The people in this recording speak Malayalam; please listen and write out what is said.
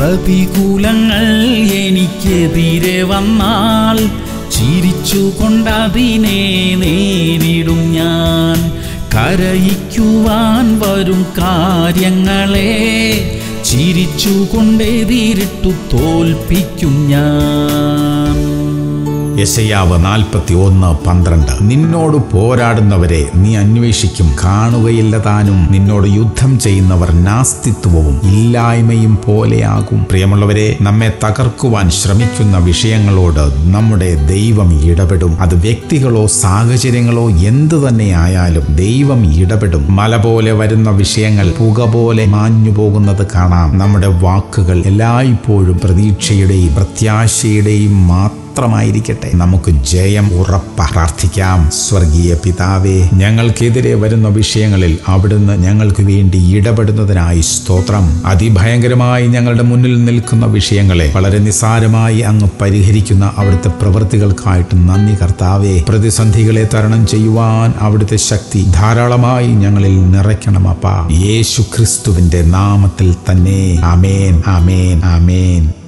പ്രതികൂലങ്ങൾ എനിക്കെതിരെ വന്നാൽ ചിരിച്ചുകൊണ്ടതിനെ നേരിടും ഞാൻ കരയിക്കുവാൻ വരും കാര്യങ്ങളെ ചിരിച്ചുകൊണ്ടെതിരിട്ടു തോൽപ്പിക്കും ഞാൻ യശയാവ് നാൽപ്പത്തി ഒന്ന് പന്ത്രണ്ട് നിന്നോട് പോരാടുന്നവരെ നീ അന്വേഷിക്കും കാണുകയില്ല താനും നിന്നോട് യുദ്ധം ചെയ്യുന്നവർ നാസ്തിത്വവും ഇല്ലായ്മയും പോലെയാകും പ്രിയമുള്ളവരെ നമ്മെ തകർക്കുവാൻ ശ്രമിക്കുന്ന വിഷയങ്ങളോട് നമ്മുടെ ദൈവം ഇടപെടും അത് വ്യക്തികളോ സാഹചര്യങ്ങളോ എന്തു തന്നെ ആയാലും ദൈവം ഇടപെടും മല പോലെ വരുന്ന വിഷയങ്ങൾ പുക പോലെ മാഞ്ഞു പോകുന്നത് കാണാം നമ്മുടെ വാക്കുകൾ എല്ലായ്പ്പോഴും പ്രതീക്ഷയുടെയും പ്രത്യാശയുടെയും മാത്രം മാത്രമായിരിക്കട്ടെ നമുക്ക് ജയം ഉറപ്പ പ്രാർത്ഥിക്കാം സ്വർഗീയ പിതാവേ ഞങ്ങൾക്കെതിരെ വരുന്ന വിഷയങ്ങളിൽ അവിടുന്ന് ഞങ്ങൾക്ക് വേണ്ടി ഇടപെടുന്നതിനായി സ്തോത്രം അതിഭയങ്കരമായി ഞങ്ങളുടെ മുന്നിൽ നിൽക്കുന്ന വിഷയങ്ങളെ വളരെ നിസ്സാരമായി അങ്ങ് പരിഹരിക്കുന്ന അവിടുത്തെ പ്രവൃത്തികൾക്കായിട്ട് നന്ദി കർത്താവേ പ്രതിസന്ധികളെ തരണം ചെയ്യുവാൻ അവിടുത്തെ ശക്തി ധാരാളമായി ഞങ്ങളിൽ നിറയ്ക്കണമപ്പ യേശു ക്രിസ്തുവിന്റെ നാമത്തിൽ തന്നെ ആമേൻ ആമേൻ ആമേൻ